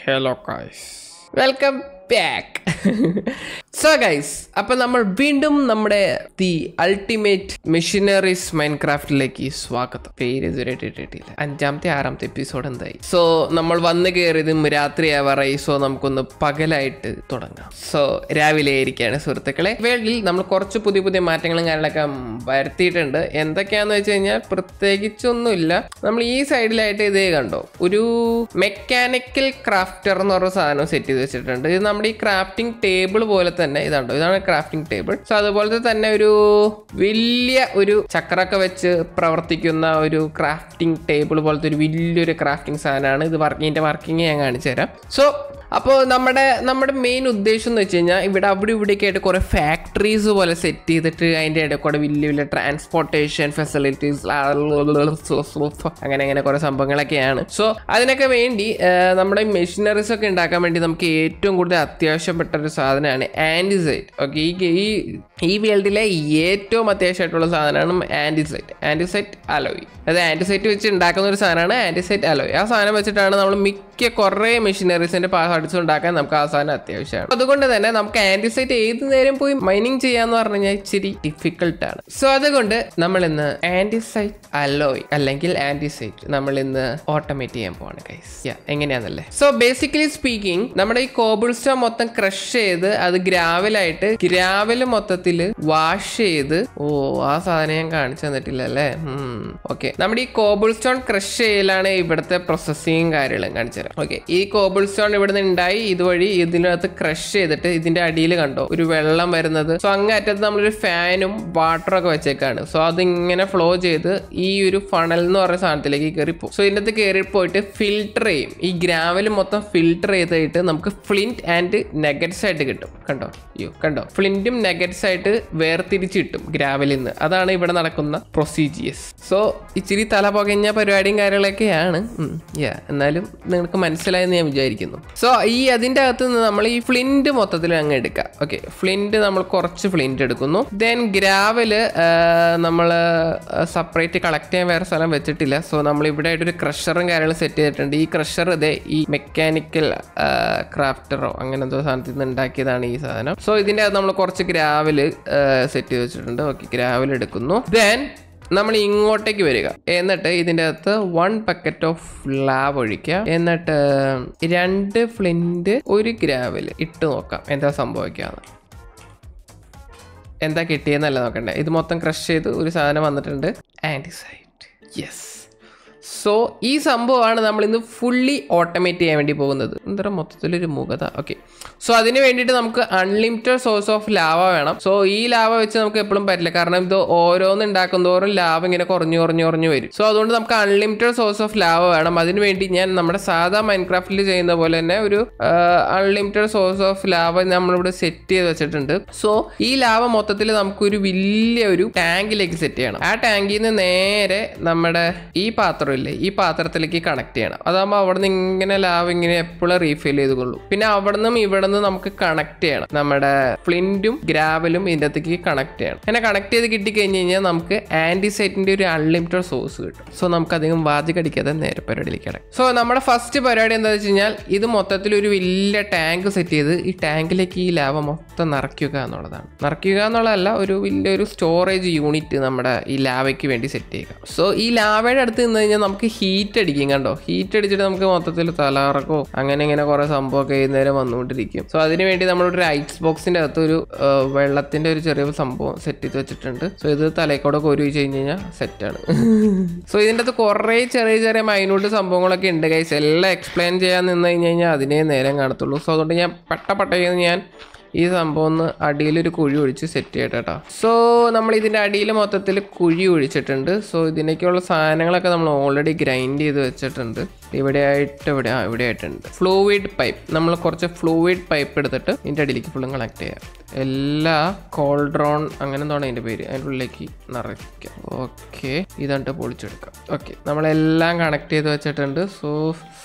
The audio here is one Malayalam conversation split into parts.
hello guys welcome back so guys അപ്പൊ നമ്മൾ വീണ്ടും നമ്മുടെ ദി അൾട്ടിമേറ്റ് മെഷീനറീസ് മൈൻക്രാഫ്റ്റിലേക്ക് സ്വാഗതം പേര് ഇതുവരെ ഇട്ടിട്ടില്ല അഞ്ചാമത്തെ ആറാമത്തെ എപ്പിസോഡ് എന്തായി സോ നമ്മൾ വന്ന് കയറിയതും രാത്രിയാവാറായി സോ നമുക്കൊന്ന് പകലായിട്ട് തുടങ്ങാം സോ രാവിലെ ആയിരിക്കാണ് സുഹൃത്തുക്കളെ വേൾഡിൽ നമ്മൾ കുറച്ച് പുതിയ പുതിയ മാറ്റങ്ങളും കാര്യങ്ങളൊക്കെ വരുത്തിയിട്ടുണ്ട് എന്തൊക്കെയാന്ന് വെച്ച് കഴിഞ്ഞാൽ പ്രത്യേകിച്ചൊന്നുമില്ല നമ്മൾ ഈ സൈഡിലായിട്ട് ഇതേ കണ്ടോ ഒരു മെക്കാനിക്കൽ ക്രാഫ്റ്റർ എന്ന് പറഞ്ഞ സാധനം സെറ്റ് ചെയ്ത് വെച്ചിട്ടുണ്ട് ഇത് നമ്മുടെ ഈ ക്രാഫ്റ്റിംഗ് ടേബിൾ പോലെ തന്നെ ഇതുണ്ടോ ഇതാണ് ക്രാഫ്റ്റിംഗ് ടേബിൾ സോ അതുപോലത്തെ തന്നെ ഒരു വലിയ ഒരു ചക്രമൊക്കെ വെച്ച് പ്രവർത്തിക്കുന്ന ഒരു ക്രാഫ്റ്റിംഗ് ടേബിൾ പോലത്തെ ഒരു വലിയൊരു ക്രാഫ്റ്റിംഗ് സാധനമാണ് ഇത് വർക്കിങ്ങിന്റെ വർക്കിംഗ് ഞാൻ കാണിച്ചു തരാം സോ അപ്പോൾ നമ്മുടെ നമ്മുടെ മെയിൻ ഉദ്ദേശം എന്ന് വെച്ച് കഴിഞ്ഞാൽ ഇവിടെ അവിടെ ഇവിടെയൊക്കെ ആയിട്ട് കുറേ ഫാക്ടറീസ് പോലെ സെറ്റ് ചെയ്തിട്ട് അതിൻ്റെ ഇടയിൽ കൂടെ വലിയ വലിയ ട്രാൻസ്പോർട്ടേഷൻ ഫെസിലിറ്റീസ് അങ്ങനെ അങ്ങനെ കുറേ സംഭവങ്ങളൊക്കെയാണ് സോ അതിനൊക്കെ വേണ്ടി ആ, നമ്മുടെ മെഷീനറീസ് ഒക്കെ ഉണ്ടാക്കാൻ വേണ്ടി നമുക്ക് ഏറ്റവും കൂടുതൽ അത്യാവശ്യപ്പെട്ട ഒരു സാധനമാണ് ആൻറ്റിസൈറ്റ് ഓക്കെ ഈ ഈ ഈ വേൾഡിലെ ഏറ്റവും അത്യാവശ്യമായിട്ടുള്ള സാധനമാണ് ആൻറ്റിസൈറ്റ് ആൻറ്റിസൈറ്റ് അലോയ് അത് ആൻറ്റിസൈറ്റ് വെച്ച് ഉണ്ടാക്കുന്ന ഒരു സാധനമാണ് ആൻറ്റിസൈറ്റ് അലോയ് ആ സാധനം വെച്ചിട്ടാണ് നമ്മൾ മിക്ക കുറേ മെഷീനറീസിന്റെ പാർട്സ് ഉണ്ടാക്കാൻ നമുക്ക് ആ സാധനം അത്യാവശ്യമാണ് അതുകൊണ്ട് തന്നെ നമുക്ക് ആൻറ്റിസൈറ്റ് ഏത് നേരം പോയി മൈനിങ് ചെയ്യാന്ന് പറഞ്ഞു കഴിഞ്ഞാൽ ഇച്ചിരി ഡിഫിക്കൽട്ട് ആണ് സോ അതുകൊണ്ട് നമ്മൾ ഇന്ന് ആൻറ്റിസൈറ്റ് അലോയ് അല്ലെങ്കിൽ ആൻറ്റിസൈറ്റ് നമ്മൾ ഇന്ന് ഓട്ടോമേറ്റ് ചെയ്യാൻ പോവാണ് ഗൈസ് എങ്ങനെയാന്നല്ലേ സോ ബേസിക്കലി സ്പീക്കിംഗ് നമ്മുടെ ഈ കോബിൾ സ്റ്റോൺ മൊത്തം ക്രഷ് ചെയ്ത് അത് ഗ്രാവലായിട്ട് ഗ്രാവൽ മൊത്തത്തിൽ വാഷ് ചെയ്ത് ഓ ആ സാധനം ഞാൻ കാണിച്ചു തന്നിട്ടില്ല അല്ലേ ഓക്കെ നമ്മുടെ ഈ കോബിൾ സ്റ്റോൺ ക്രഷ് ചെയ്യലാണ് ഇവിടുത്തെ പ്രോസസ്സിങ് കാര്യങ്ങളും കാണിച്ചു തരാം ഓക്കെ ഈ കോബിൾ സ്റ്റോൺ ഇവിടുന്ന് ഉണ്ടായി ഇതുവഴി ഇതിനകത്ത് ക്രഷ് ചെയ്തിട്ട് ഇതിന്റെ അടിയിൽ കണ്ടോ ഒരു വെള്ളം വരുന്നത് സോ അങ്ങേ അറ്റത്ത് നമ്മളൊരു ഫാനും വാട്ടറും ഒക്കെ വെച്ചേക്കാണ് സോ അതിങ്ങനെ ഫ്ലോ ചെയ്ത് ഈ ഒരു ഫണൽ എന്ന് പറയുന്ന സാധനത്തിലേക്ക് കയറി പോകും സോ ഇതിനകത്ത് കയറി പോയിട്ട് ഫിൽട്ടർ ചെയ്യും ഈ ഗ്രാവൽ മൊത്തം ഫിൽട്ടർ ചെയ്തിട്ട് നമുക്ക് ഫ്ലിന്റ് ആൻഡ് നെഗറ്റ്സ് ആയിട്ട് കിട്ടും കണ്ടോ അയ്യോ കണ്ടോ ഫ്ലിന്റും നെഗറ്റ്സ് ആയിട്ട് വേർതിരിച്ച് കിട്ടും ഗ്രാവലിൽ നിന്ന് അതാണ് ഇവിടെ നടക്കുന്ന പ്രൊസീജിയേഴ്സ് സോ ഇച്ചിരി തല പുകഞ്ഞ പരിപാടിയും കാര്യങ്ങളൊക്കെയാണ് യാ എന്നാലും നിങ്ങൾക്ക് മനസ്സിലായെന്ന് ഞാൻ വിചാരിക്കുന്നു സോ ഈ അതിൻ്റെ അകത്ത് നിന്ന് നമ്മൾ ഈ ഫ്ലിന്റ് മൊത്തത്തിൽ അങ്ങ് എടുക്കുക ഓക്കെ ഫ്ലിന്റ് നമ്മൾ കുറച്ച് ഫ്ലിന്റ് എടുക്കുന്നു ദെൻ ഗ്രാവല് നമ്മൾ സെപ്പറേറ്റ് കളക്ട് ചെയ്യാൻ വേറെ സ്ഥലം വെച്ചിട്ടില്ല സോ നമ്മൾ ഇവിടെ ആയിട്ട് ഒരു ക്രഷറും കാര്യങ്ങളും സെറ്റ് ചെയ്തിട്ടുണ്ട് ഈ ക്രഷർ ഇതേ ഈ മെക്കാനിക്കൽ ക്രാഫ്റ്ററോ അങ്ങനെ എന്തോ സാധനത്തിൽ നിന്ന് ഉണ്ടാക്കിയതാണ് ഈ സാധനം സോ ഇതിൻ്റെ അകത്ത് നമ്മൾ കുറച്ച് ഗ്രാവല് സെറ്റ് ചെയ്ത് വെച്ചിട്ടുണ്ട് ഓക്കെ ഗ്രാവൽ എടുക്കുന്നു ദെൻ നമ്മൾ ഇങ്ങോട്ടേക്ക് വരിക എന്നിട്ട് ഇതിൻ്റെ അകത്ത് വൺ ബക്കറ്റ് ഓഫ് ലാവ് ഒഴിക്കുക എന്നിട്ട് രണ്ട് ഫ്ലിന്റ് ഒരു ഗ്രാവൽ ഇട്ട് നോക്കാം എന്താ സംഭവിക്കാന്ന് എന്താ കിട്ടിയെന്നല്ല നോക്കണ്ടേ ഇത് മൊത്തം ക്രഷ് ചെയ്ത് ഒരു സാധനം വന്നിട്ടുണ്ട് ആൻറ്റിസൈറ്റ് യെസ് സോ ഈ സംഭവമാണ് നമ്മൾ ഇന്ന് ഫുള്ളി ഓട്ടോമേറ്റ് ചെയ്യാൻ വേണ്ടി പോകുന്നത് എന്താ മൊത്തത്തിലൊരു മുഖത ഓക്കെ സോ അതിന് വേണ്ടിയിട്ട് നമുക്ക് അൺലിമിറ്റഡ് സോഴ്സ് ഓഫ് ലാവ വേണം സോ ഈ ലാവ വെച്ച് നമുക്ക് എപ്പോഴും പറ്റില്ല കാരണം ഇത് ഓരോന്ന് ഉണ്ടാക്കും തോറും ലാവ ഇങ്ങനെ കുറഞ്ഞു കുറഞ്ഞു കുറഞ്ഞു വരും സോ അതുകൊണ്ട് നമുക്ക് അൺലിമിറ്റഡ് സോഴ്സ് ഓഫ് ലാവ വേണം അതിന് വേണ്ടി ഞാൻ നമ്മുടെ സാധാ മൈൻക്രാഫ്റ്റിൽ ചെയ്യുന്ന പോലെ തന്നെ ഒരു അൺലിമിറ്റഡ് സോഴ്സ് ഓഫ് ലാവ നമ്മളിവിടെ സെറ്റ് ചെയ്ത് വെച്ചിട്ടുണ്ട് സോ ഈ ലാവ മൊത്തത്തിൽ നമുക്കൊരു വലിയ ഒരു ടാങ്കിലേക്ക് സെറ്റ് ചെയ്യണം ആ ടാങ്കിൽ നിന്ന് നേരെ നമ്മുടെ ഈ പാത്രം ഇല്ലേ ഈ പാത്രത്തിലേക്ക് കണക്ട് ചെയ്യണം അതാകുമ്പോൾ അവിടെ നിന്ന് ഇങ്ങനെ ലാവ് ഇങ്ങനെ എപ്പോഴും റീഫിൽ ചെയ്തുകൊള്ളൂ പിന്നെ അവിടെ നിന്നും ഇവിടെ നിന്ന് നമുക്ക് കണക്ട് ചെയ്യണം നമ്മുടെ ഫ്ലിന്റും ഗ്രാവലും ഇതിൻ്റെ അകത്തേക്ക് കണക്ട് ചെയ്യണം അങ്ങനെ കണക്ട് ചെയ്ത് കിട്ടി കഴിഞ്ഞ് കഴിഞ്ഞാൽ നമുക്ക് ആന്റിസൈറ്റിന്റെ ഒരു അൺലിമിറ്റഡ് സോഴ്സ് കിട്ടും സോ നമുക്ക് അധികം വാചകടിക്കാതെ നേരെ പരിപാടിയിലേക്ക് കിടക്കും സോ നമ്മുടെ ഫസ്റ്റ് പരിപാടി എന്താ വെച്ച് കഴിഞ്ഞാൽ ഇത് മൊത്തത്തിൽ ഒരു വലിയ ടാങ്ക് സെറ്റ് ചെയ്ത് ഈ ടാങ്കിലേക്ക് ഈ ലാവ മൊത്തം നിറയ്ക്കുക എന്നുള്ളതാണ് നിറയ്ക്കുക എന്നുള്ളതല്ല ഒരു വലിയൊരു സ്റ്റോറേജ് യൂണിറ്റ് നമ്മുടെ ഈ ലാവയ്ക്ക് വേണ്ടി സെറ്റ് ചെയ്യുക സോ ഈ ലാവയുടെ അടുത്ത് നിന്ന് കഴിഞ്ഞാൽ നമുക്ക് ഹീറ്റ് അടിക്കും കണ്ടോ ഹീറ്റ് അടിച്ചിട്ട് നമുക്ക് മൊത്തത്തിൽ തലകറക്കോ അങ്ങനെ ഇങ്ങനെ കുറെ സംഭവമൊക്കെ ഈ നേരം വന്നുകൊണ്ടിരിക്കും സോ അതിന് വേണ്ടി നമ്മളൊരു ഐസ് ബോക്സിന്റെ അകത്ത് ഒരു ആ, വെള്ളത്തിന്റെ ഒരു ചെറിയ സംഭവം സെറ്റ് ചെയ്ത് വെച്ചിട്ടുണ്ട് സോ ഇത് തലയിക്കൂടെ കോരി വെച്ച് കഴിഞ്ഞ് കഴിഞ്ഞാൽ സെറ്റാണ് സോ ഇതിൻ്റെ അകത്ത് കുറേ ചെറിയ ചെറിയ മൈന്യൂട്ട് സംഭവങ്ങളൊക്കെ ഉണ്ട് ഗൈസ് എല്ലാം എക്സ്പ്ലെയിൻ ചെയ്യാൻ നിന്ന് കഴിഞ്ഞ് കഴിഞ്ഞാൽ അതിനേ നേരം കാണത്തുള്ളൂ സോ അതുകൊണ്ട് ഞാൻ പട്ട പട്ടയെന്ന് ഞാൻ ഈ സംഭവം ഒന്ന് അടിയിലൊരു കുഴി ഒഴിച്ച് സെറ്റ് ചെയ്യട്ടെ കേട്ടോ സോ നമ്മൾ ഇതിൻ്റെ അടിയിൽ മൊത്തത്തിൽ കുഴി ഒഴിച്ചിട്ടുണ്ട് സോ ഇതിനൊക്കെയുള്ള സാധനങ്ങളൊക്കെ നമ്മൾ ഓൾറെഡി ഗ്രൈൻഡ് ചെയ്ത് വെച്ചിട്ടുണ്ട് ഇവിടെ ആയിട്ട് ഇവിടെ ആ ഇവിടെ ആയിട്ടുണ്ട് ഫ്ലൂയിഡ് പൈപ്പ് നമ്മൾ കുറച്ച് ഫ്ലൂയിഡ് പൈപ്പ് എടുത്തിട്ട് ഇതിൻ്റെ അടിയിലേക്ക് ഫുള്ളും കണക്ട് ചെയ്യാം എല്ലാ കോൾഡ്രോൺ അങ്ങനെ എന്താണ് അതിൻ്റെ പേര് അതിൻ്റെ ഉള്ളിലേക്ക് നിറയ്ക്കാം ഓക്കെ ഇതാണ്ട് പൊളിച്ചെടുക്കാം ഓക്കെ നമ്മളെല്ലാം കണക്ട് ചെയ്ത് വെച്ചിട്ടുണ്ട് സോ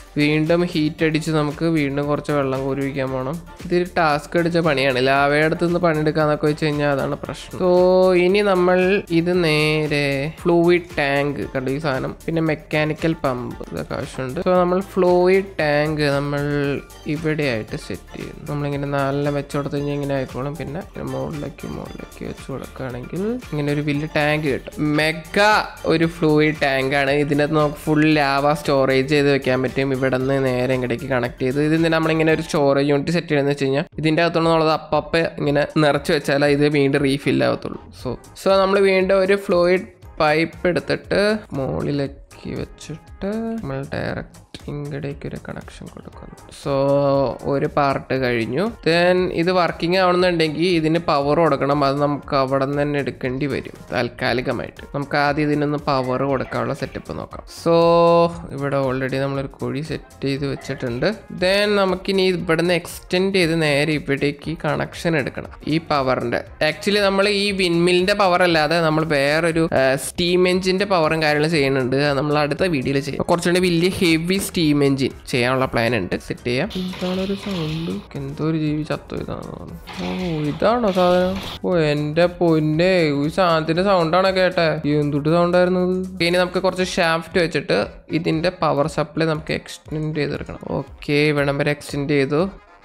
വീണ്ടും ഹീറ്റ് അടിച്ച് നമുക്ക് വീണ്ടും കുറച്ച് വെള്ളം കോരി വയ്ക്കാൻ പോകണം ഇതൊരു ടാസ്ക് അടിച്ച പണിയാണ് ലാവയുടെ അടുത്ത് നിന്ന് പണിയെടുക്കാന്നൊക്കെ വെച്ച് കഴിഞ്ഞാൽ അതാണ് പ്രശ്നം സോ ഇനി നമ്മൾ ഇത് നേരെ ഫ്ലൂയിഡ് ടാങ്ക് കണ്ടു ഈ സാധനം പിന്നെ മെക്കാനിക്കൽ പമ്പ് ഇതൊക്കെ ആവശ്യമുണ്ട് സോ നമ്മൾ ഫ്ലൂയിഡ് ടാങ്ക് നമ്മൾ ഇവിടെയായിട്ട് സെറ്റ് ചെയ്യുന്നു നമ്മളിങ്ങനെ നാലെണ്ണം വെച്ച് കൊടുത്തു കഴിഞ്ഞാൽ ഇങ്ങനെ ആയിക്കോളും പിന്നെ മുകളിലേക്ക് മുകളിലേക്ക് വെച്ച് കൊടുക്കുകയാണെങ്കിൽ ഇങ്ങനെ ഒരു വലിയ ടാങ്ക് കിട്ടും മെഗാ ഒരു ഫ്ലൂയിഡ് ടാങ്ക് ആണ് ഇതിനകത്ത് നമുക്ക് ഫുൾ ലാവ സ്റ്റോറേജ് ചെയ്ത് വെക്കാൻ പറ്റും ഇവിടെ നിന്ന് നേരെ ഇങ്ങടേക്ക് കണക്ട് ചെയ്ത് ഇതിന് നമ്മളിങ്ങനെ ഒരു സ്റ്റോറേജ് യൂണിറ്റ് സെറ്റ് ചെയ്യണമെന്ന് വെച്ച് കഴിഞ്ഞാൽ ഇതിൻ്റെ അകത്തുള്ളത് അപ്പപ്പം ഇങ്ങനെ നിറച്ച് വെച്ചാൽ ഇത് വീണ്ടും റീഫിൽ ആവത്തുള്ളൂ സോ സോ നമ്മൾ വീണ്ടും ഒരു ഫ്ലൂയിഡ് പൈപ്പ് എടുത്തിട്ട് മുകളിലേക്ക് വെച്ചിട്ട് നമ്മൾ ഡയറക്റ്റ് ഇങ്ങടേക്ക് ഒരു കണക്ഷൻ കൊടുക്കുന്നു സോ ഒരു പാർട്ട് കഴിഞ്ഞു ദെൻ ഇത് വർക്കിംഗ് ആവണമെന്നുണ്ടെങ്കിൽ ഇതിന് പവർ കൊടുക്കണം അത് നമുക്ക് അവിടെ നിന്ന് തന്നെ എടുക്കേണ്ടി വരും താൽക്കാലികമായിട്ട് നമുക്ക് ആദ്യം ഇതിനൊന്ന് പവർ കൊടുക്കാനുള്ള സെറ്റപ്പ് നോക്കാം സോ ഇവിടെ ഓൾറെഡി നമ്മളൊരു കുഴി സെറ്റ് ചെയ്ത് വെച്ചിട്ടുണ്ട് ദെൻ നമുക്കിനി ഇവിടെ നിന്ന് എക്സ്റ്റെൻഡ് ചെയ്ത് നേരെ ഇവിടേക്ക് കണക്ഷൻ എടുക്കണം ഈ പവറിന്റെ ആക്ച്വലി നമ്മൾ ഈ വിൻമില്ലിന്റെ പവർ അല്ലാതെ നമ്മൾ വേറൊരു സ്റ്റീം എഞ്ചിന്റെ പവറും കാര്യങ്ങളും ചെയ്യുന്നുണ്ട് അത് നമ്മൾ അടുത്ത വീഡിയോയിൽ ചെയ്യും കുറച്ചുകൂടി വലിയ ഹെവി സ്റ്റീം എഞ്ചിൻ ചെയ്യാനുള്ള പ്ലാൻ ഉണ്ട് സെറ്റ് ചെയ്യാം ഇതാണ് ഒരു സൗണ്ട് എന്തോ ഒരു ജീവി ചത്തു ഇതാണെന്ന് തോന്നുന്നു ഓ ഇതാണോ സാധനം ഓ എന്റെ പൊന്നെ ഈ സാധനത്തിന്റെ സൗണ്ടാണോ കേട്ടെ എന്തുട്ട് സൗണ്ട് ആയിരുന്നു ഇത് ഇനി നമുക്ക് കുറച്ച് ഷാഫ്റ്റ് വെച്ചിട്ട് ഇതിന്റെ പവർ സപ്ലൈ നമുക്ക് എക്സ്റ്റെൻഡ് ചെയ്തെടുക്കണം ഓക്കെ ഇവിടം വരെ എക്സ്റ്റെൻഡ് ചെയ്തു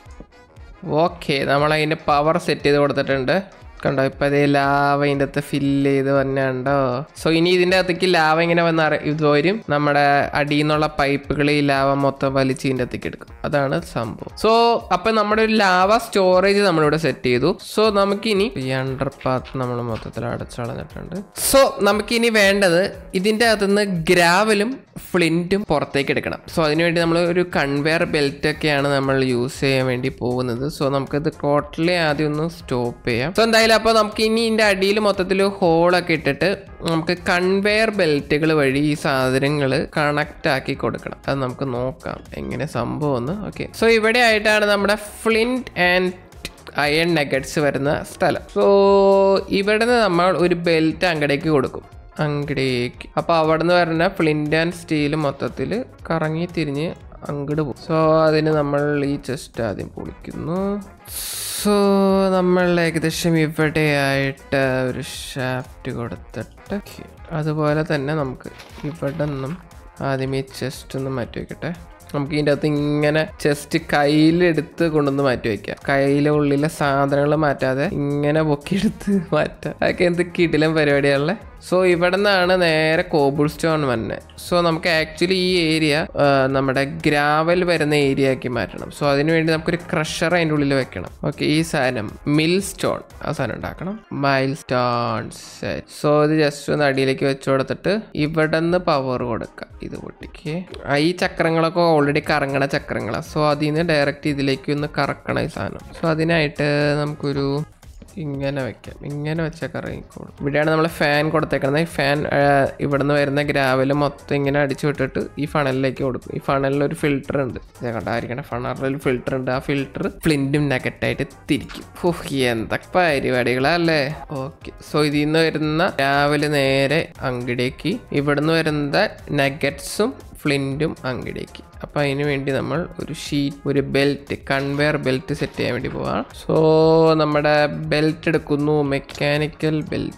ഓക്കെ നമ്മൾ അതിൻ്റെ പവർ സെറ്റ് ചെയ്ത് കൊടുത്തിട്ടുണ്ട് കണ്ടോ ഇപ്പം അതേ ലാവ ഇതിൻ്റെ അകത്ത് ഫില്ല് ചെയ്ത് വന്നുണ്ടോ സോ ഇനി ഇതിൻ്റെ അകത്തേക്ക് ലാവ ഇങ്ങനെ വന്ന് അറി ഇത് വരും നമ്മുടെ അടിയിൽ നിന്നുള്ള പൈപ്പുകൾ ഈ ലാവ മൊത്തം വലിച്ച് ഇതിൻ്റെ അകത്തേക്ക് എടുക്കും അതാണ് സംഭവം സോ അപ്പം നമ്മുടെ ഒരു ലാവ സ്റ്റോറേജ് നമ്മളിവിടെ സെറ്റ് ചെയ്തു സോ നമുക്കിനി ഈ അണ്ടർ പാത്ത് നമ്മൾ മൊത്തത്തിൽ അടച്ചളഞ്ഞിട്ടുണ്ട് സോ നമുക്കിനി വേണ്ടത് ഇതിൻ്റെ അകത്തുനിന്ന് ഗ്രാവലും ഫ്ലിൻറ്റും പുറത്തേക്ക് എടുക്കണം സോ അതിനുവേണ്ടി നമ്മൾ ഒരു കൺവെയർ ബെൽറ്റ് ഒക്കെയാണ് നമ്മൾ യൂസ് ചെയ്യാൻ വേണ്ടി പോകുന്നത് സോ നമുക്കിത് ടോട്ടലി ആദ്യം ഒന്ന് സ്റ്റോപ്പ് ചെയ്യാം സോ എന്തായാലും അപ്പോൾ നമുക്ക് ഇനി ഇതിൻ്റെ അടിയിൽ മൊത്തത്തിൽ ഹോളൊക്കെ ഇട്ടിട്ട് നമുക്ക് കൺവെയർ ബെൽറ്റുകൾ വഴി ഈ സാധനങ്ങൾ കണക്റ്റ് ആക്കി കൊടുക്കണം അത് നമുക്ക് നോക്കാം എങ്ങനെ സംഭവം എന്ന് ഓക്കെ സോ ഇവിടെ ആയിട്ടാണ് നമ്മുടെ ഫ്ലിൻറ്റ് ആൻഡ് അയൺ നെഗറ്റ്സ് വരുന്ന സ്ഥലം സോ ഇവിടുന്ന് നമ്മൾ ഒരു ബെൽറ്റ് അങ്ങടേക്ക് കൊടുക്കും അങ്ങടേക്ക് അപ്പോൾ അവിടെ നിന്ന് വരുന്ന ഫ്ലിൻ്റ് ആൻഡ് സ്റ്റീൽ മൊത്തത്തിൽ കറങ്ങി തിരിഞ്ഞ് അങ്ങട് പോകും സോ അതിന് നമ്മൾ ഈ ചെസ്റ്റ് ആദ്യം പൊളിക്കുന്നു സോ നമ്മൾ ഏകദേശം ഇവിടെയായിട്ട് ഒരു ഷാഫ്റ്റ് കൊടുത്തിട്ട് അതുപോലെ തന്നെ നമുക്ക് ഇവിടെ നിന്നും ആദ്യം ഈ ചെസ്റ്റ് ഒന്ന് മാറ്റി വെക്കട്ടെ നമുക്ക് ഇതിൻ്റെ അകത്ത് ഇങ്ങനെ ചെസ്റ്റ് കയ്യിലെടുത്ത് കൊണ്ടുവന്ന് മാറ്റി വെക്കാം കയ്യിലെ ഉള്ളിലെ സാധനങ്ങൾ മാറ്റാതെ ഇങ്ങനെ പൊക്കിയെടുത്ത് മാറ്റാം അതൊക്കെ എന്ത് കിടിലം പരിപാടിയാണല്ലേ സോ ഇവിടെ നിന്നാണ് നേരെ കോബിൾ സ്റ്റോൺ വന്നെ സോ നമുക്ക് ആക്ച്വലി ഈ ഏരിയ നമ്മുടെ ഗ്രാവൽ വരുന്ന ഏരിയ ആക്കി മാറ്റണം സോ അതിന് വേണ്ടി നമുക്കൊരു ക്രഷർ അതിൻ്റെ ഉള്ളിൽ വെക്കണം ഓക്കെ ഈ സാധനം മിൽ സ്റ്റോൺ ആ സാധനം ഉണ്ടാക്കണം മൈൽ സ്റ്റോൺ സെറ്റ് സോ ഇത് ജസ്റ്റ് ഒന്ന് അടിയിലേക്ക് വെച്ച് കൊടുത്തിട്ട് ഇവിടെ നിന്ന് പവർ കൊടുക്കാം ഇത് പൊട്ടിക്ക് ആ ഈ ചക്രങ്ങളൊക്കെ ഓൾറെഡി കറങ്ങണ ചക്രങ്ങളാണ് സോ അതിൽ നിന്ന് ഡയറക്റ്റ് ഇതിലേക്ക് ഒന്ന് കറക്കണം ഈ സാധനം സോ അതിനായിട്ട് നമുക്കൊരു ഇങ്ങനെ വെക്കാം ഇങ്ങനെ വെച്ചാൽ കറങ്ങിക്കോളും ഇവിടെയാണ് നമ്മൾ ഫാൻ കൊടുത്തേക്കുന്നത് ഈ ഫാൻ ഇവിടുന്ന് വരുന്ന ഗ്രാവൽ മൊത്തം ഇങ്ങനെ അടിച്ചു വിട്ടിട്ട് ഈ ഫണലിലേക്ക് കൊടുക്കും ഈ ഫണലിൽ ഒരു ഫിൽറ്റർ ഉണ്ട് ഇതേ കണ്ടായിരിക്കണം ഫണലിൽ ഒരു ഫിൽറ്റർ ഉണ്ട് ആ ഫിൽറ്റർ ഫ്ലിൻറ്റും നെഗറ്റായിട്ട് തിരിക്കും ഓഹ് എന്തൊക്കെ പരിപാടികളല്ലേ ഓക്കെ സോ ഇതിൽ നിന്ന് വരുന്ന രാവിലെ നേരെ അങ്കിടേക്ക് ഇവിടുന്ന് വരുന്ന നെഗറ്റ്സും ഫ്ലിൻറ്റും അങ്കിടേക്ക് അപ്പം അതിന് വേണ്ടി നമ്മൾ ഒരു ഷീറ്റ് ഒരു ബെൽറ്റ് കൺവെയർ ബെൽറ്റ് സെറ്റ് ചെയ്യാൻ വേണ്ടി പോവാം സോ നമ്മുടെ ബെൽറ്റ് എടുക്കുന്നു മെക്കാനിക്കൽ ബെൽറ്റ്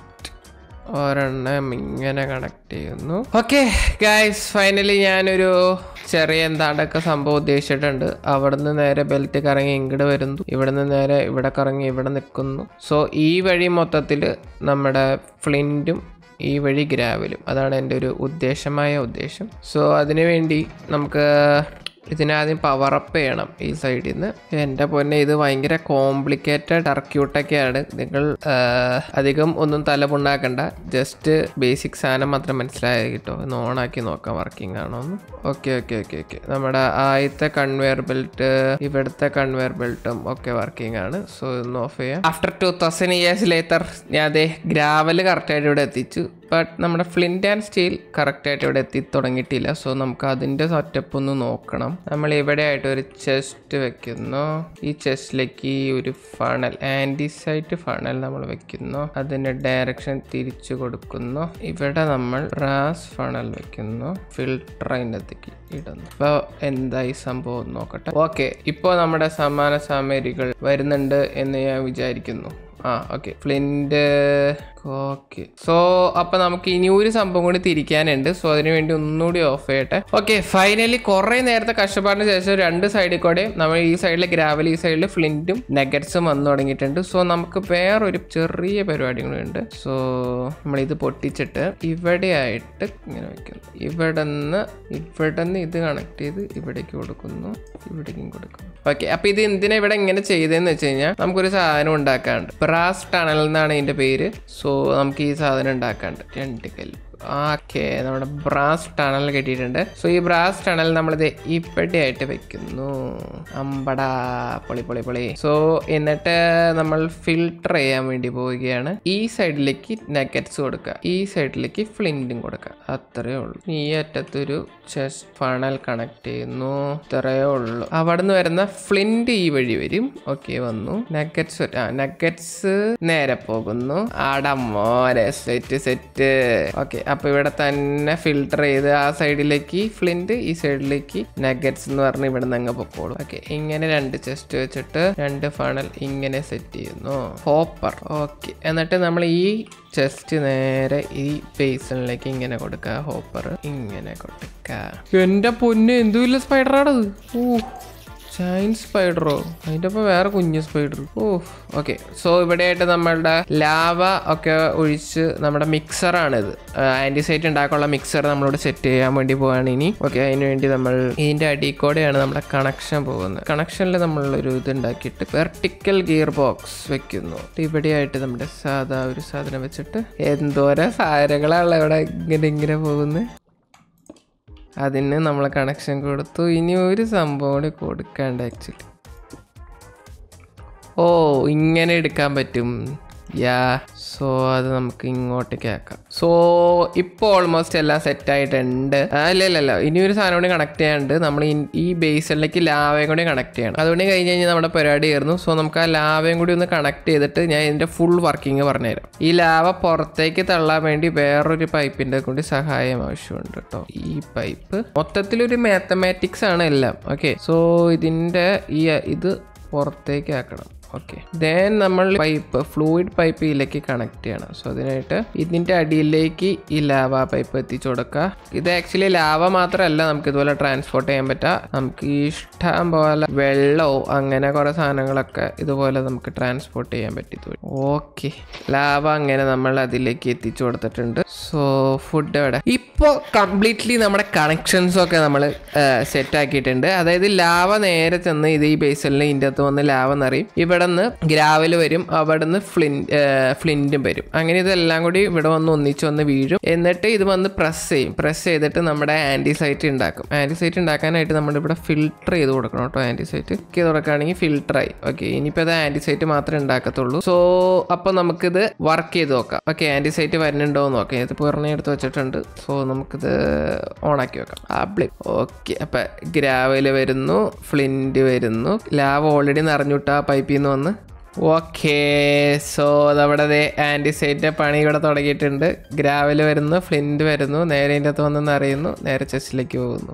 ഒരെണ്ണം ഇങ്ങനെ കണക്ട് ചെയ്യുന്നു ഓക്കെ ഗായ്സ് ഫൈനലി ഞാനൊരു ചെറിയ എന്താണ്ടൊക്കെ സംഭവം ഉദ്ദേശിച്ചിട്ടുണ്ട് അവിടുന്ന് നേരെ ബെൽറ്റ് കറങ്ങി ഇങ്ങോട്ട് വരുന്നു ഇവിടുന്ന് നേരെ ഇവിടെ കറങ്ങി ഇവിടെ നിൽക്കുന്നു സോ ഈ വഴി മൊത്തത്തിൽ നമ്മുടെ ഫ്ലിൻറ്റും ഈ വഴി ഗ്രാവലും അതാണ് എൻ്റെ ഒരു ഉദ്ദേശമായ ഉദ്ദേശം സോ അതിനുവേണ്ടി നമുക്ക് ഇതിനാദ്യം പവർ അപ്പ് ചെയ്യണം ഈ സൈഡിൽ നിന്ന് എൻ്റെ പൊന്നെ ഇത് ഭയങ്കര കോംപ്ലിക്കേറ്റഡ് സർക്യൂട്ടൊക്കെയാണ് നിങ്ങൾ അധികം ഒന്നും തലപുണ്ണാക്കണ്ട ജസ്റ്റ് ബേസിക് സാധനം മാത്രം മനസ്സിലായി കിട്ടോ ഒന്ന് ഓണാക്കി നോക്കാം വർക്കിംഗ് ആണോ എന്ന് ഓക്കെ ഓക്കെ ഓക്കെ ഓക്കെ നമ്മുടെ ആദ്യത്തെ കൺവെയർ ബെൽറ്റ് ഇവിടുത്തെ കൺവെയർ ബെൽറ്റും ഒക്കെ വർക്കിംഗ് ആണ് സോ ഇതൊന്ന് ഓഫ് ചെയ്യാം after two thousand years later ഞാൻ അതെ ഗ്രാവൽ കറക്റ്റായിട്ട് ഇവിടെ എത്തിച്ചു ബട്ട് നമ്മുടെ ഫ്ലിൻറ്റ് ആൻഡ് സ്റ്റീൽ കറക്റ്റായിട്ട് ഇവിടെ എത്തി തുടങ്ങിയിട്ടില്ല സോ നമുക്ക് അതിൻ്റെ സെറ്റപ്പ് ഒന്ന് നോക്കണം നമ്മൾ ഇവിടെ ആയിട്ട് ഒരു ചെസ്റ്റ് വെക്കുന്നു ഈ ചെസ്റ്റിലേക്ക് ഒരു ഫണൽ ആൻറ്റിസൈറ്റ് ഫണൽ നമ്മൾ വെക്കുന്നു അതിൻ്റെ ഡയറക്ഷൻ തിരിച്ചു കൊടുക്കുന്നു ഇവിടെ നമ്മൾ ബ്രാസ് ഫണൽ വെക്കുന്നു ഫിൽട്ടർ അതിനകത്തേക്ക് ഇടുന്നു അപ്പോൾ എന്തായി സംഭവം എന്ന് നോക്കട്ടെ ഓക്കെ ഇപ്പോൾ നമ്മുടെ സമാന സാമഗ്രികൾ വരുന്നുണ്ട് എന്ന് ഞാൻ വിചാരിക്കുന്നു ആ ഓക്കെ ഫ്ലിൻറ്റ് ഓക്കെ സോ അപ്പൊ നമുക്ക് ഇനി ഒരു സംഭവം കൂടി തിരിക്കാനുണ്ട് സോ അതിനു വേണ്ടി ഒന്നുകൂടി ഓഫ് ചെയ്യട്ടെ ഓക്കെ ഫൈനലി കുറെ നേരത്തെ കഷ്ടപ്പാടിന് ശേഷം രണ്ട് സൈഡിൽ കൂടെ നമ്മൾ ഈ സൈഡിൽ ഗ്രാവൽ ഈ സൈഡിൽ ഫ്ലിന്റും നെഗറ്റ്സും വന്നു തുടങ്ങിയിട്ടുണ്ട് സോ നമുക്ക് വേറൊരു ചെറിയ പരിപാടി കൂടി ഉണ്ട് സോ നമ്മൾ ഇത് പൊട്ടിച്ചിട്ട് ഇവിടെ ആയിട്ട് ഇങ്ങനെ വെക്കുന്നു ഇവിടെ നിന്ന് ഇവിടെ നിന്ന് ഇത് കണക്ട് ചെയ്ത് ഇവിടേക്ക് കൊടുക്കുന്നു ഇവിടേക്കും കൊടുക്കുന്നു ഓക്കെ അപ്പൊ ഇത് എന്തിനാ ഇവിടെ ഇങ്ങനെ ചെയ്തതെന്ന് വെച്ച് കഴിഞ്ഞാൽ നമുക്കൊരു സാധനം ഉണ്ടാക്കാണ്ട് ബ്രാസ് ടണൽ എന്നാണ് ഇതിന്റെ പേര് സോ നമുക്ക് ഈ സാധനം ഉണ്ടാക്കാണ്ട് രണ്ട് കല്ല് ഓക്കെ നമ്മുടെ ബ്രാസ് ടണൽ കെട്ടിയിട്ടുണ്ട് സോ ഈ ബ്രാസ് ടണൽ നമ്മളിത് ഇവിടെ ആയിട്ട് വെക്കുന്നു അമ്പടാ പൊളി പൊളി പൊളി സോ എന്നിട്ട് നമ്മൾ ഫിൽട്ടർ ചെയ്യാൻ വേണ്ടി പോവുകയാണ് ഈ സൈഡിലേക്ക് നെഗറ്റ്സ് കൊടുക്കുക ഈ സൈഡിലേക്ക് ഫ്ലിൻറ്റും കൊടുക്കുക അത്രയേ ഉള്ളൂ ഈ അറ്റത്തൊരു ചെസ്റ്റ് ഫണൽ കണക്ട് ചെയ്യുന്നു ഇത്രയേ ഉള്ളൂ അവിടെ നിന്ന് വരുന്ന ഫ്ലിന്റ് ഈ വഴി വരും ഓക്കെ വന്നു നഗറ്റ്സ് ആ നഗറ്റ്സ് നേരെ പോകുന്നു ആടമ്മോരെ സെറ്റ് സെറ്റ് ഓക്കെ അപ്പൊ ഇവിടെ തന്നെ ഫിൽട്ടർ ചെയ്ത് ആ സൈഡിലേക്ക് ഫ്ലിന്റ് ഈ സൈഡിലേക്ക് നഗറ്റ്സ് എന്ന് പറഞ്ഞ് ഇവിടെ നിന്ന് അങ്ങ് പൊക്കോളും ഓക്കെ ഇങ്ങനെ രണ്ട് ചെസ്റ്റ് വെച്ചിട്ട് രണ്ട് ഫണൽ ഇങ്ങനെ സെറ്റ് ചെയ്യുന്നു ഹോപ്പർ ഓക്കെ എന്നിട്ട് നമ്മൾ ഈ ചെസ്റ്റ് നേരെ ഈ ബേസിനിലേക്ക് ഇങ്ങനെ കൊടുക്കുക ഹോപ്പർ ഇങ്ങനെ കൊടുക്കുക എന്റെ പൊന്ന് എന്തുമില്ല സ്പൈഡറാണത് ഓ ചൈൻ സ്പൈഡറോ അതിൻ്റെ ഒപ്പം വേറെ കുഞ്ഞു സ്പൈഡർ ഓ ഓക്കെ സോ ഇവിടെയായിട്ട് നമ്മളുടെ ലാവ ഒക്കെ ഒഴിച്ച് നമ്മുടെ മിക്സറാണിത് ആൻറ്റിസൈറ്റ് ഉണ്ടാക്കാനുള്ള മിക്സർ നമ്മളിവിടെ സെറ്റ് ചെയ്യാൻ വേണ്ടി പോവാണ് ഇനി ഓക്കെ അതിന് വേണ്ടി നമ്മൾ ഇതിൻ്റെ അടിയിൽ കൂടെയാണ് നമ്മുടെ കണക്ഷൻ പോകുന്നത് കണക്ഷനിൽ നമ്മളൊരു ഇത് ഉണ്ടാക്കിയിട്ട് വെർട്ടിക്കൽ ഗിയർ ബോക്സ് വെക്കുന്നു ഇവിടെയായിട്ട് നമ്മുടെ സാധാ ഒരു സാധനം വെച്ചിട്ട് എന്തോരം സാധനങ്ങളാണല്ലോ ഇവിടെ ഇങ്ങനെ ഇങ്ങനെ പോകുന്നത് അതിന് നമ്മൾ കണക്ഷൻ കൊടുത്തു ഇനി ഒരു സംഭവം കൂടി കൊടുക്കാണ്ട് ആക്ച്വലി ഓ ഇങ്ങനെ എടുക്കാൻ പറ്റും യാ സോ അത് നമുക്ക് ഇങ്ങോട്ടേക്ക് ആക്കാം സോ ഇപ്പോൾ ഓൾമോസ്റ്റ് എല്ലാം സെറ്റ് ആയിട്ടുണ്ട് ആ, ഇല്ല ഇല്ല ഇല്ല ഇനി ഒരു സാധനം കൂടി കണക്ട് ചെയ്യാണ്ട് നമ്മൾ ഈ- ഈ ബേസിലേക്ക് ലാവയും കൂടി കണക്ട് ചെയ്യണം അതുകൊണ്ട് കഴിഞ്ഞ് കഴിഞ്ഞാൽ നമ്മുടെ പരിപാടി ആയിരുന്നു സോ നമുക്ക് ആ ലാവയും കൂടി ഒന്ന് കണക്ട് ചെയ്തിട്ട് ഞാൻ ഇതിന്റെ ഫുൾ വർക്കിംഗ് പറഞ്ഞുതരാം ഈ ലാവ പുറത്തേക്ക് തള്ളാൻ വേണ്ടി വേറൊരു പൈപ്പിന്റെ കൂടി സഹായം ആവശ്യമുണ്ട് കേട്ടോ ഈ പൈപ്പ് മൊത്തത്തിലൊരു മാത്തമാറ്റിക്സ് ആണ് എല്ലാം ഓക്കെ സോ ഇതിന്റെ ഈ ഇത് പുറത്തേക്ക് ആക്കണം ഓക്കെ ദെൻ നമ്മൾ പൈപ്പ് ഫ്ലൂയിഡ് പൈപ്പ് ഇതിലേക്ക് കണക്ട് ചെയ്യണം സോ അതിനായിട്ട് ഇതിന്റെ അടിയിലേക്ക് ഈ ലാവ പൈപ്പ് എത്തിച്ചു കൊടുക്കുക ഇത് ആക്ച്വലി ലാവ മാത്രമല്ല നമുക്ക് ഇതുപോലെ ട്രാൻസ്പോർട്ട് ചെയ്യാൻ പറ്റുക നമുക്ക് ഇഷ്ടം പോലെ വെള്ളവും അങ്ങനെ കുറെ സാധനങ്ങളൊക്കെ ഇതുപോലെ നമുക്ക് ട്രാൻസ്പോർട്ട് ചെയ്യാൻ പറ്റി ഓക്കെ ലാവ അങ്ങനെ നമ്മൾ അതിലേക്ക് എത്തിച്ചു കൊടുത്തിട്ടുണ്ട് സോ ഫുഡ് എവിടെ ഇപ്പോൾ കംപ്ലീറ്റ്ലി നമ്മുടെ കണക്ഷൻസ് ഒക്കെ നമ്മൾ സെറ്റ് ആക്കിയിട്ടുണ്ട് അതായത് ലാവ നേരെ ചെന്ന് ഇത് ഈ ബേസിലിന് ഇതിൻ്റെ അകത്ത് വന്ന് ലാവ നിറയും ഇവിടെ നിന്ന് ഗ്രാവൽ വരും അവിടെ നിന്ന് ഫ്ലിൻ ഫ്ലിൻറ്റും വരും അങ്ങനെ ഇതെല്ലാം കൂടി ഇവിടെ വന്ന് ഒന്നിച്ച് വന്ന് വീഴും എന്നിട്ട് ഇത് വന്ന് പ്രസ് ചെയ്യും പ്രസ് ചെയ്തിട്ട് നമ്മുടെ ആൻറ്റിസൈറ്റ് ഉണ്ടാക്കും ആൻറ്റിസൈറ്റ് ഉണ്ടാക്കാനായിട്ട് നമ്മളിവിടെ ഫിൽട്ടർ ചെയ്ത് കൊടുക്കണം കേട്ടോ ആൻറ്റിസൈറ്റ് ചെയ്ത് കൊടുക്കുകയാണെങ്കിൽ ഫിൽട്ടർ ആയി ഓക്കെ ഇനിയിപ്പോൾ അത് ആൻറ്റിസൈറ്റ് മാത്രമേ ഉണ്ടാക്കത്തുള്ളൂ സോ അപ്പോൾ നമുക്കിത് വർക്ക് ചെയ്ത് നോക്കാം ഓക്കെ ആൻറ്റിസൈറ്റ് വരുന്നുണ്ടോ എന്ന് നോക്കാം ഇത് പുറമെ എടുത്ത് വെച്ചിട്ടുണ്ട് സോ നമുക്കിത് ഓണാക്കി വെക്കാം ആപ്ലി ഓക്കെ അപ്പം ഗ്രാവൽ വരുന്നു ഫ്ലിൻറ്റ് വരുന്നു ലാവ് ഓൾറെഡി നിറഞ്ഞുവിട്ട് ആ പൈപ്പിൽ നിന്ന് വന്ന് ഓക്കേ സോ നമ്മുടെ ആൻറ്റിസൈറ്റിൻ്റെ പണി ഇവിടെ തുടങ്ങിയിട്ടുണ്ട് ഗ്രാവൽ വരുന്നു ഫ്ലിൻറ്റ് വരുന്നു നേരെ ഇതിൻ്റെ അകത്ത് വന്ന് നിറയുന്നു നേരെ ചെസ്റ്റിലേക്ക് പോകുന്നു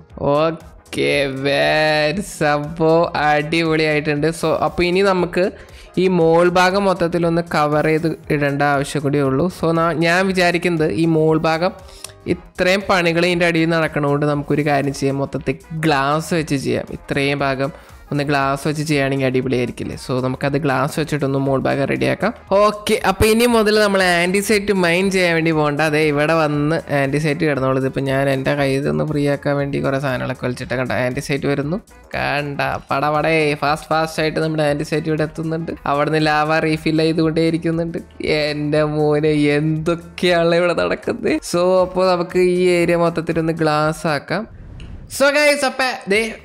ഓക്കെ വേറെ സംഭവം അടിപൊളിയായിട്ടുണ്ട് സോ അപ്പോൾ ഇനി നമുക്ക് ഈ മോൾ ഭാഗം മൊത്തത്തിലൊന്ന് കവർ ചെയ്ത് ഇടേണ്ട ആവശ്യം കൂടിയേ ഉള്ളൂ സോ ഞാൻ വിചാരിക്കുന്നത് ഈ മോൾ ഭാഗം ഇത്രയും പണികൾ ഇതിൻ്റെ അടിയിൽ നടക്കണതുകൊണ്ട് നമുക്കൊരു കാര്യം ചെയ്യാം മൊത്തത്തിൽ ഗ്ലാസ് വെച്ച് ചെയ്യാം ഇത്രയും ഭാഗം ഒന്ന് ഗ്ലാസ് വെച്ച് ചെയ്യുകയാണെങ്കിൽ അടിപൊളിയായിരിക്കില്ലേ സോ നമുക്കത് ഗ്ലാസ് വെച്ചിട്ടൊന്ന് മോൾ ഭാഗം റെഡിയാക്കാം ഓക്കെ അപ്പോൾ ഇനി മുതൽ നമ്മൾ ആൻറ്റിസൈറ്റ് മൈൻ ചെയ്യാൻ വേണ്ടി പോകണ്ട അതെ ഇവിടെ വന്ന് ആൻറ്റിസൈറ്റ് കിടന്നോളൂ ഇതിപ്പോൾ ഞാൻ എൻ്റെ കയ്യിൽ നിന്ന് ഫ്രീ ആക്കാൻ വേണ്ടി കുറേ സാധനങ്ങളൊക്കെ വലിച്ചിട്ട് കണ്ട ആൻറ്റിസൈറ്റ് വരുന്നു കണ്ട പടപടേ ഫാസ്റ്റ് ഫാസ്റ്റ് ആയിട്ട് നമ്മുടെ ആൻറ്റിസൈറ്റ് ഇവിടെ എത്തുന്നുണ്ട് അവിടെ നിന്ന് ലാവ റീഫിൽ ചെയ്തുകൊണ്ടേയിരിക്കുന്നുണ്ട് എൻ്റെ മോനെ എന്തൊക്കെയാണ് ഇവിടെ നടക്കുന്നത് സോ അപ്പോൾ നമുക്ക് ഈ ഏരിയ മൊത്തത്തിൽ ഒന്ന് ഗ്ലാസ് ആക്കാം സോ ഗൈസ് അപ്പം ദേ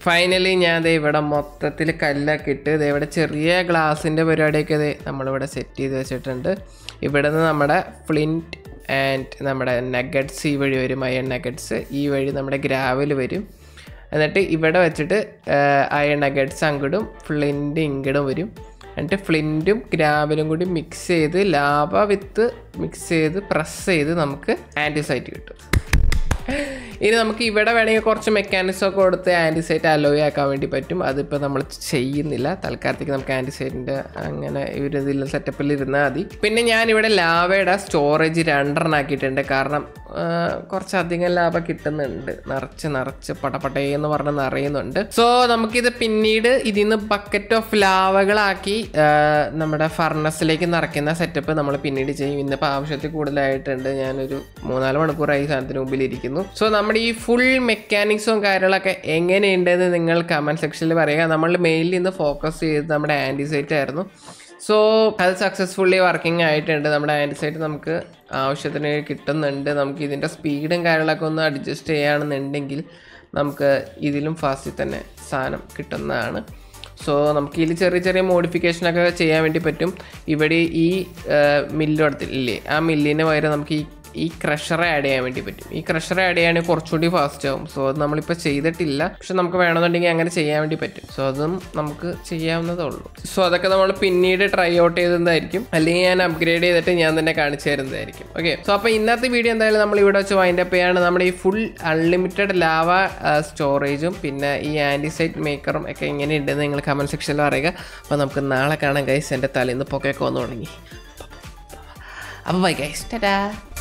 ഫൈനലി ഞാൻ ദേ ഇവിടെ മൊത്തത്തിൽ കല്ലൊക്കെ ഇട്ട് ദേ ഇവിടെ ചെറിയ ഗ്ലാസിൻ്റെ പരിപാടിയൊക്കെ ദേ നമ്മളിവിടെ സെറ്റ് ചെയ്ത് വെച്ചിട്ടുണ്ട് ഇവിടെ നിന്ന് നമ്മുടെ ഫ്ലിൻറ്റ് ആൻഡ് നമ്മുടെ നഗറ്റ്സ് ഈ വഴി വരും അയൺ നഗറ്റ്സ് ഈ വഴി നമ്മുടെ ഗ്രാവൽ വരും എന്നിട്ട് ഇവിടെ വെച്ചിട്ട് അയൺ നഗറ്റ്സ് അങ്ങോട്ടും ഫ്ലിൻറ്റ് ഇങ്ങോട്ടും വരും എന്നിട്ട് ഫ്ലിൻറ്റും ഗ്രാവലും കൂടി മിക്സ് ചെയ്ത് ലാവ വിത്ത് മിക്സ് ചെയ്ത് പ്രസ് ചെയ്ത് നമുക്ക് ആൻറ്റിസൈറ്റ് കിട്ടും ഇനി നമുക്ക് ഇവിടെ വേണമെങ്കിൽ കുറച്ച് മെക്കാനിസം ഒക്കെ കൊടുത്ത് ആൻറ്റിസൈറ്റ് അലോയ് ആക്കാൻ വേണ്ടി പറ്റും അതിപ്പോൾ നമ്മൾ ചെയ്യുന്നില്ല തൽക്കാലത്തേക്ക് നമുക്ക് ആൻറ്റിസൈറ്റിൻ്റെ അങ്ങനെ ഒരു ഇതിൽ സെറ്റപ്പിൽ ഇരുന്നാൽ മതി പിന്നെ ഞാനിവിടെ ലാവയുടെ സ്റ്റോറേജ് രണ്ടെണ്ണം ആക്കിയിട്ടുണ്ട് കാരണം ആ, കുറച്ചധികം ലാഭ കിട്ടുന്നുണ്ട് നിറച്ച് നിറച്ച് പടപടേ എന്ന് പറഞ്ഞ് നിറയുന്നുണ്ട് സോ നമുക്കിത് പിന്നീട് ഇതിൽ നിന്ന് ബക്കറ്റ് ഓഫ് ലാവകളാക്കി ആ, നമ്മുടെ ഫർണസിലേക്ക് നിറയ്ക്കുന്ന സെറ്റപ്പ് നമ്മൾ പിന്നീട് ചെയ്യും ഇന്നിപ്പോൾ ആവശ്യത്തിൽ കൂടുതലായിട്ടുണ്ട് ഞാനൊരു മൂന്നാല് മണിക്കൂറായി ഈ സാധനത്തിന് മുമ്പിൽ ഇരിക്കുന്നു സോ നമ്മുടെ ഈ ഫുൾ മെക്കാനിക്സും കാര്യങ്ങളൊക്കെ എങ്ങനെയുണ്ടെന്ന് നിങ്ങൾ കമൻറ്റ് സെക്ഷനിൽ പറയുക നമ്മൾ മെയിലിൽ നിന്ന് ഫോക്കസ് ചെയ്ത് നമ്മുടെ ആൻറ്റിസൈറ്റ് ആയിരുന്നു സോ അത് സക്സസ്ഫുള്ളി വർക്കിംഗ് ആയിട്ടുണ്ട് നമ്മുടെ ആൻറ്റിസൈറ്റ് നമുക്ക് ആവശ്യത്തിന് കിട്ടുന്നുണ്ട് നമുക്ക് ഇതിൻ്റെ സ്പീഡും കാര്യങ്ങളൊക്കെ ഒന്ന് അഡ്ജസ്റ്റ് ചെയ്യുകയാണെന്നുണ്ടെങ്കിൽ നമുക്ക് ഇതിലും ഫാസ്റ്റിൽ തന്നെ സാധനം കിട്ടുന്നതാണ് സോ നമുക്ക് ഇതിൽ ചെറിയ ചെറിയ മോഡിഫിക്കേഷനൊക്കെ ചെയ്യാൻ വേണ്ടി പറ്റും ഇവിടെ ഈ മില്ല് കൊടുത്തില്ലേ ആ മില്ലിന് പകരം നമുക്ക് ഈ ഈ ക്രഷറെ ആഡ് ചെയ്യാൻ വേണ്ടി പറ്റും ഈ ക്രഷറെ ആഡ് ചെയ്യുകയാണെങ്കിൽ കുറച്ചുകൂടി ഫാസ്റ്റ് ആവും സോ അത് നമ്മളിപ്പോൾ ചെയ്തിട്ടില്ല പക്ഷെ നമുക്ക് വേണമെന്നുണ്ടെങ്കിൽ അങ്ങനെ ചെയ്യാൻ വേണ്ടി പറ്റും സോ അതും നമുക്ക് ചെയ്യാവുന്നതേ ഉള്ളൂ സോ അതൊക്കെ നമ്മൾ പിന്നീട് ട്രൈ ഔട്ട് ചെയ്തതായിരിക്കും അല്ലെങ്കിൽ ഞാൻ അപ്ഗ്രേഡ് ചെയ്തിട്ട് ഞാൻ തന്നെ കാണിച്ചു തരുന്നതായിരിക്കും ഓക്കെ സോ അപ്പോൾ ഇന്നത്തെ വീഡിയോ എന്തായാലും നമ്മൾ ഇവിടെ വെച്ച് വൈൻഡ് അപ്പ് ചെയ്യാണ് നമ്മുടെ ഈ ഫുൾ അൺലിമിറ്റഡ് ലാവ സ്റ്റോറേജും പിന്നെ ഈ ആൻറ്റിസൈറ്റ് മേക്കറും ഒക്കെ എങ്ങനെയുണ്ടെന്ന് നിങ്ങൾ കമൻറ്റ് സെക്ഷനിൽ പറയുക അപ്പോൾ നമുക്ക് നാളെ കാണാം ഗൈസ് എൻ്റെ തലേന്ന് പൊക്കയൊക്കെ വന്നു തുടങ്ങി അപ്പോൾ ബൈ ഗൈസ് ടാറ്റാ